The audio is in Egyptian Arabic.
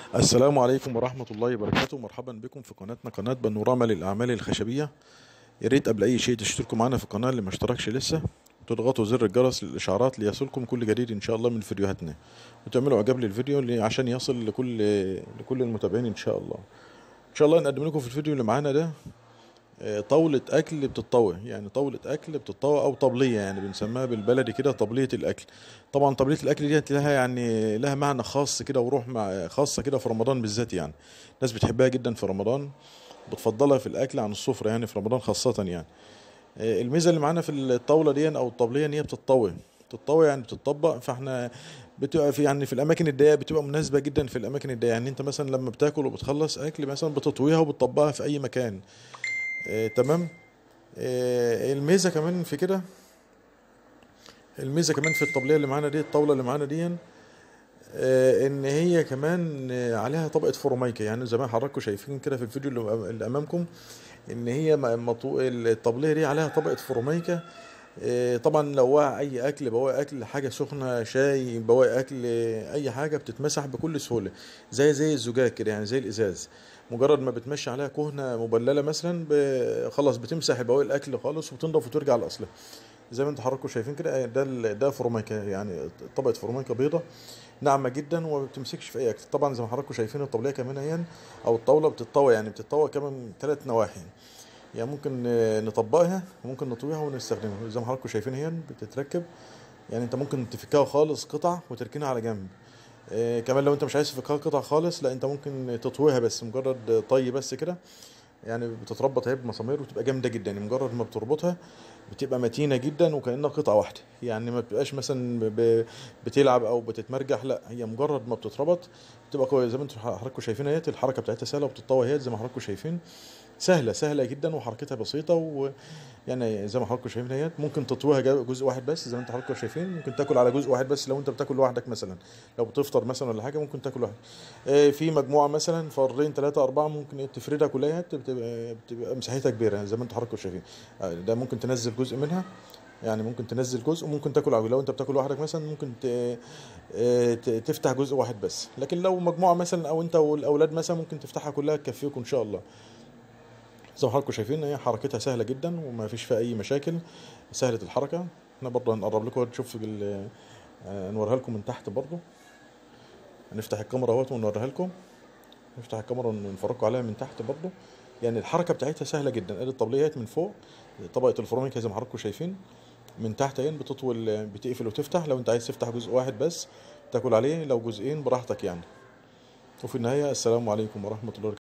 السلام عليكم ورحمة الله وبركاته مرحبا بكم في قناتنا قناة بانوراما للأعمال الخشبية يا ريت قبل أي شيء تشتركوا معنا في القناة اللي ما اشتركش لسه وتضغطوا زر الجرس للإشعارات ليصلكم كل جديد إن شاء الله من فيديوهاتنا وتعملوا إعجاب للفيديو اللي عشان يصل لكل لكل المتابعين إن شاء الله إن شاء الله نقدم لكم في الفيديو اللي معانا ده آه، طاولة أكل بتتطوى يعني طاولة أكل بتتطوى أو طبلية يعني بنسميها بالبلدي كده طبلية الأكل طبعا طبلية الأكل ديت لها يعني لها معنى خاص كده وروح مع خاصة كده في رمضان بالذات يعني الناس بتحبها جدا في رمضان بتفضلها في الأكل عن السفرة يعني في رمضان خاصة يعني آه، الميزة اللي معانا في الطاولة دي أو الطبلية إن هي بتتطوي بتتطوي يعني بتطبق فاحنا بتبقى في يعني في الاماكن الضيقه بتبقى مناسبه جدا في الاماكن الضيقه يعني انت مثلا لما بتاكل وبتخلص اكل مثلا بتطويها وبتطبقها في اي مكان آه، تمام آه، الميزه كمان في كده الميزه كمان في الطبليه اللي معانا دي الطاوله اللي معانا دي آه، ان هي كمان آه، عليها طبقه فورمايكا يعني زي ما حضراتكم شايفين كده في الفيديو اللي اللي امامكم ان هي م- مطو... الطبليه دي عليها طبقه فورمايكا آه، طبعا لو وقع اي اكل بواقي اكل حاجه سخنه شاي بواقي اكل آه، اي حاجه بتتمسح بكل سهوله زي زي الزجاج كده يعني زي الازاز مجرد ما بتمشي عليها كهنه مبلله مثلا ب- خلاص بتمسح بواقي الاكل خالص وتنضف وترجع لاصلها زي ما انتم حضراتكم شايفين كده ده ال- ده فورمايكا يعني طبقه فورمايكا بيضه ناعمه جدا وما بتمسكش في اي اكل طبعا زي ما حضراتكم شايفين الطبليه كمان اهي او الطاوله بتتطوى يعني بتتطوى كمان من ثلاث نواحي يعني ممكن آه، نطبقها وممكن نطويها ونستخدمها زي ما حضراتكم شايفين اهي بتتركب يعني انت ممكن تفكها خالص قطع وتركنها على جنب آه، كمان لو انت مش عايز تفكها قطع خالص لا انت ممكن تطويها بس مجرد طي بس كده يعني بتتربط اهي بمسامير وتبقى جامده جدا يعني مجرد ما بتربطها بتبقى متينه جدا وكانها قطعه واحده يعني ما بتبقاش مثلا ب- ب- بتلعب او بتتمرجح لا هي مجرد ما بتتربط بتبقى قويه زي ما انتم حضراتكم شايفين اهي الحركه بتاعتها سهله وبتتطوى اهي زي ما حضراتكم شايفين سهله سهله جدا وحركتها بسيطه ويعني زي ما حضراتكم شايفين اهي ممكن تطويها جا- جزء واحد بس زي ما انتم حضراتكم شايفين ممكن تاكل على جزء واحد بس لو انت بتاكل لوحدك مثلا لو بتفطر مثلا ولا حاجه ممكن تاكل واحد آه، في مجموعه مثلا فردين ثلاثه اربعه ممكن تفردها كلها بتبقى بتبقى مساحتها كبيره زي ما انتم حضراتكم شايفين آه، ده ممكن تنزل جزء منها يعني ممكن تنزل جزء وممكن تاكل على لو انت بتاكل لوحدك مثلا ممكن ت... آه، ت- تفتح جزء واحد بس لكن لو مجموعه مثلا او انت والاولاد مثلا ممكن تفتحها كلها تكفيكم ان شاء الله زي ما حضراتكم شايفين هي حركتها سهله جدا وما فيش فيها اي مشاكل سهله الحركه احنا برضه هنقرب لكم نشوف ال- آه، نوريها لكم من تحت برضه هنفتح الكاميرا اهوت ونوريها لكم نفتح الكاميرا ونفرجكم عليها من تحت برضه يعني الحركه بتاعتها سهله جدا ادي الطبليه اهيت من فوق طبقه الفورميكا زي ما حضراتكم شايفين من تحت اهي بتطول بتقفل وتفتح لو انت عايز تفتح جزء واحد بس تاكل عليه لو جزئين براحتك يعني وفي النهايه السلام عليكم ورحمه الله